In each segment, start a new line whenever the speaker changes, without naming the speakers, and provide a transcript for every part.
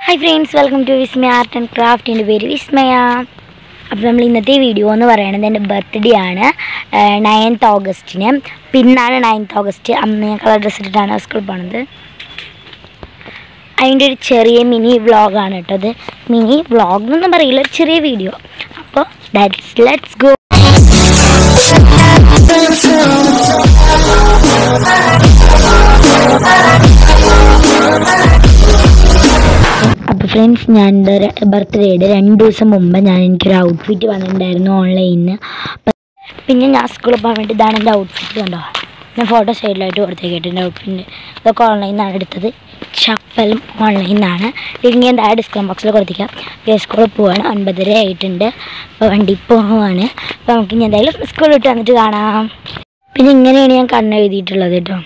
hi friends welcome to Vismaya art and craft എൻ്റെ പേര് വിസ്മയ അപ്പോൾ നമ്മൾ ഇന്നത്തെ വീഡിയോ എന്ന് പറയുന്നത് എൻ്റെ ബർത്ത്ഡേ ആണ് നയൻത്ത് ഓഗസ്റ്റിന് പിന്നാണ് നയൻത്ത് ഓഗസ്റ്റ് അന്ന് ഞാൻ കളർ ഡ്രസ്സ് ഇട്ടിട്ടാണ് സ്കൂളിൽ പോണത് അതിൻ്റെ ഒരു ചെറിയ മിനി വ്ളോഗാണ് കേട്ടോ അത് മിനി വ്ളോഗ് എന്നൊന്നും പറയില്ല ഒരു ചെറിയ വീഡിയോ അപ്പോൾ ദാറ്റ്സ് ലെറ്റ്സ് ഗോ അപ്പോൾ ഫ്രണ്ട്സ് ഞാൻ എൻ്റെ ബർത്ത്ഡേയുടെ രണ്ട് ദിവസം മുമ്പ് ഞാൻ എനിക്കൊരു ഔട്ട്ഫിറ്റ് വന്നിട്ടുണ്ടായിരുന്നു ഓൺലൈനിൽ പിന്നെ ഞാൻ സ്കൂളിൽ പോകാൻ വേണ്ടി ഇതാണ് എൻ്റെ ഔട്ട്ഫിറ്റ് കണ്ടോ ഞാൻ ഫോട്ടോ സൈഡിലായിട്ട് കൊടുത്തേക്കിട്ട് എൻ്റെ ഔട്ട്ഫിറ്റ് ഇതൊക്കെ ഓൺലൈനിൽ നിന്നാണ് എടുത്തത് ചപ്പലും ഓൺലൈനിൽ നിന്നാണ് ലിങ്ക് ഞാൻ താഴെ ഡിസ്ക്രിപ്ഷൻ ബോക്സിൽ കൊടുത്തേക്കാം പിന്നെ സ്കൂളിൽ പോവാണ് ഒൻപതര ആയിട്ടുണ്ട് അപ്പോൾ വണ്ടി പോവാണ് അപ്പോൾ നമുക്ക് ഇനി എന്തായാലും സ്കൂളിൽ വിട്ട് വന്നിട്ട് കാണാം പിന്നെ ഇങ്ങനെയാണ് ഞാൻ കണ്ണെഴുതിയിട്ടുള്ളത് കേട്ടോ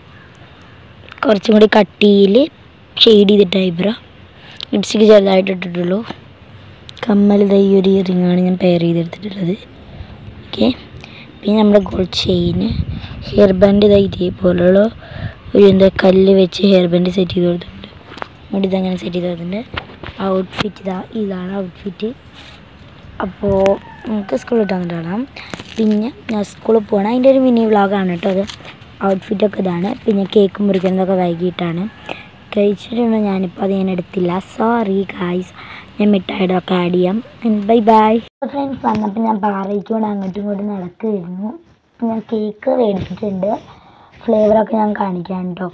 കുറച്ചും കൂടി കട്ടിയിൽ ഷെയ്ഡ് ചെയ്തിട്ട് ഐബ്രോ ലിപ്സ്റ്റിക്ക് ചെറുതായിട്ട് ഇട്ടിട്ടുള്ളൂ കമ്മൽ ദൈ ഒരു ഇയറിങ്ങാണ് ഞാൻ പെയർ ചെയ്തെടുത്തിട്ടുള്ളത് ഓക്കെ പിന്നെ നമ്മുടെ ഗോൾഡ് ചെയിന് ഹെയർ ബാൻഡ് ഇതാ ഇതേപോലുള്ള ഒരു എന്താ കല്ല് വെച്ച് ഹെയർ ബാൻഡ് സെറ്റ് ചെയ്ത് കൊടുത്തിട്ടുണ്ട് മുടി ഇതങ്ങനെ സെറ്റ് ചെയ്ത് കൊടുത്തിട്ടുണ്ട് ഔട്ട്ഫിറ്റ് ഇതാ ഇതാണ് ഔട്ട്ഫിറ്റ് അപ്പോൾ നമുക്ക് സ്കൂളിൽ ഇട്ട് വന്നിട്ട് കാണാം പിന്നെ ഞാൻ സ്കൂളിൽ പോകണം അതിൻ്റെ ഒരു മിനി വ്ളോഗാണ് കേട്ടോ അത് ഔട്ട്ഫിറ്റൊക്കെ ഇതാണ് പിന്നെ കേക്ക് മുറിക്കുന്നതൊക്കെ വൈകിട്ടാണ് കഴിച്ചിട്ടുണ്ട് ഞാനിപ്പോൾ അത് ഞാൻ എടുത്തില്ല സോറി ഗായ്സ് ഞാൻ മിഠായിയുടെ ഒക്കെ ആഡ് ചെയ്യാം ബൈ ബൈ ഫ്രണ്ട്സ് വന്നപ്പോൾ ഞാൻ പാറയ്ക്ക് കൊണ്ട് അങ്ങോട്ടും ഇങ്ങോട്ടും നടക്കുമായിരുന്നു ഞാൻ കേക്ക് മേടിച്ചിട്ടുണ്ട് ഫ്ലേവറൊക്കെ ഞാൻ കാണിക്കാം കേട്ടോ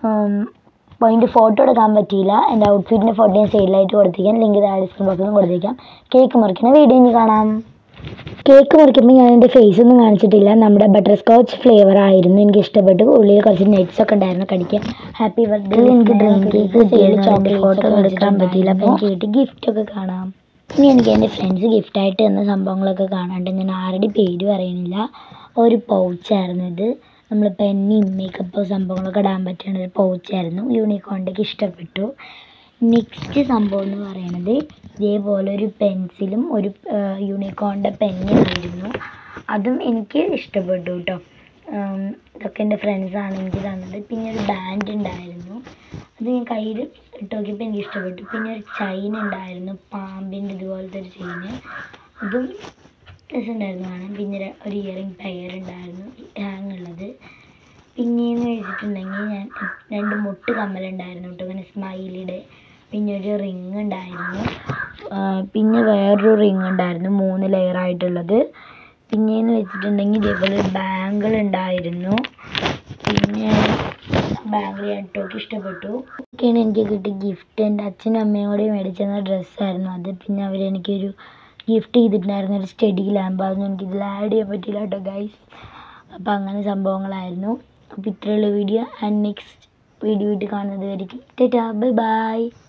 അപ്പോൾ അതിൻ്റെ ഫോട്ടോ എടുക്കാൻ പറ്റിയില്ല എൻ്റെ ഔട്ട്ഫിറ്റിൻ്റെ ഫോട്ടോ ഞാൻ സൈഡിലായിട്ട് കൊടുത്തേക്കാം ലിങ്ക് താഴെ ഡിസ്ക്രിപ്ഷൻ ബോക്സിലും കൊടുത്തേക്കാം കേക്ക് മുറിക്കുന്ന വീഡിയോ ഇനി കാണാം കേക്ക് മുറിക്കുമ്പോൾ ഞാൻ എൻ്റെ ഫേസ് ഒന്നും കാണിച്ചിട്ടില്ല നമ്മുടെ ബട്ടർ സ്കോച്ച് ഫ്ലേവർ ആയിരുന്നു എനിക്ക് ഇഷ്ടപ്പെട്ടു ഉള്ളിൽ കുറച്ച് നെറ്റ്സ് ഒക്കെ ഉണ്ടായിരുന്നു കടിക്കാൻ ഹാപ്പി ബർത്ത്ഡേ എനിക്ക് ഡ്രീം കേക്ക് കിട്ടിയത് ചോക്ലേറ്റ് ഫോട്ടോ ഒന്നും എടുക്കാൻ പറ്റിയില്ല അപ്പോൾ എനിക്ക് കിട്ടി ഗിഫ്റ്റ് ഒക്കെ കാണാം ഇനി എനിക്ക് എൻ്റെ ഫ്രണ്ട്സ് ഗിഫ്റ്റായിട്ട് തന്ന സംഭവങ്ങളൊക്കെ കാണാണ്ട് ഞാൻ ആരുടെ പേര് പറയണില്ല ഒരു പൗച്ചായിരുന്നു ഇത് നമ്മൾ പെന്നും മേക്കപ്പ് സംഭവങ്ങളൊക്കെ ഇടാൻ പറ്റുന്ന ഒരു പൗച്ചായിരുന്നു യൂണിക്കോണ്ടൊക്കെ ഇഷ്ടപ്പെട്ടു നെക്സ്റ്റ് സംഭവം എന്ന് പറയുന്നത് ഇതേപോലെ ഒരു പെൻസിലും ഒരു യൂണിക്കോണിൻ്റെ പെന്നായിരുന്നു അതും എനിക്ക് ഇഷ്ടപ്പെട്ടു കേട്ടോ ഉം, ഇതൊക്കെ എൻ്റെ ഫ്രണ്ട്സാണ് എനിക്ക് തന്നത് പിന്നെ ഒരു ബാൻഡ് ഉണ്ടായിരുന്നു അത് ഞാൻ കയ്യിൽ ഇട്ട് നോക്കിയപ്പോൾ എനിക്ക് ഇഷ്ടപ്പെട്ടു പിന്നെ ഒരു ചെയിൻ ഉണ്ടായിരുന്നു പാമ്പിൻ്റെ ഇതുപോലത്തെ ഒരു ചെയിന് അതും രസമുണ്ടായിരുന്നു കാണാൻ പിന്നെ ഒരു- ഒരു ഇയറിംഗ് പെയർ ഉണ്ടായിരുന്നു ഹാങ് ഉള്ളത് പിന്നെയെന്ന് വെച്ചിട്ടുണ്ടെങ്കിൽ ഞാൻ രണ്ട് മുട്ട് കമ്മലുണ്ടായിരുന്നു കേട്ടോ ഇങ്ങനെ സ്മൈലിയുടെ പിന്നെ ഒരു റിങ് ഉണ്ടായിരുന്നു ആ, പിന്നെ വേറൊരു റിങ് ഉണ്ടായിരുന്നു മൂന്ന് ലെയർ ആയിട്ടുള്ളത് പിന്നെയെന്ന് വെച്ചിട്ടുണ്ടെങ്കിൽ ഇതേപോലെ ഒരു ബാങ്കിൾ ഉണ്ടായിരുന്നു പിന്നെ ബാങ്കിൾ ഞാൻ ഇട്ടോക്ക് ഇഷ്ടപ്പെട്ടു ഒക്കെയാണ് എനിക്ക് കിട്ടിയ ഗിഫ്റ്റ് എൻ്റെ അച്ഛനും അമ്മയും കൂടി മേടിച്ചു തന്ന ഡ്രസ്സായിരുന്നു അത് പിന്നെ അവരെനിക്കൊരു ഗിഫ്റ്റ് ചെയ്തിട്ടുണ്ടായിരുന്നു ഒരു സ്റ്റഡി ലാമ്പ് അതൊന്നും എനിക്കിതിൽ ആഡ് ചെയ്യാൻ പറ്റില്ല കേട്ടോ ഗൈസ് അപ്പോൾ അങ്ങനെ സംഭവങ്ങളായിരുന്നു അപ്പോൾ ഇത്രയുള്ള വീഡിയോ ആൻഡ് നെക്സ്റ്റ് വീഡിയോ ആയിട്ട് കാണുന്നത് വരെയും ടാറ്റാ ബൈ ബൈ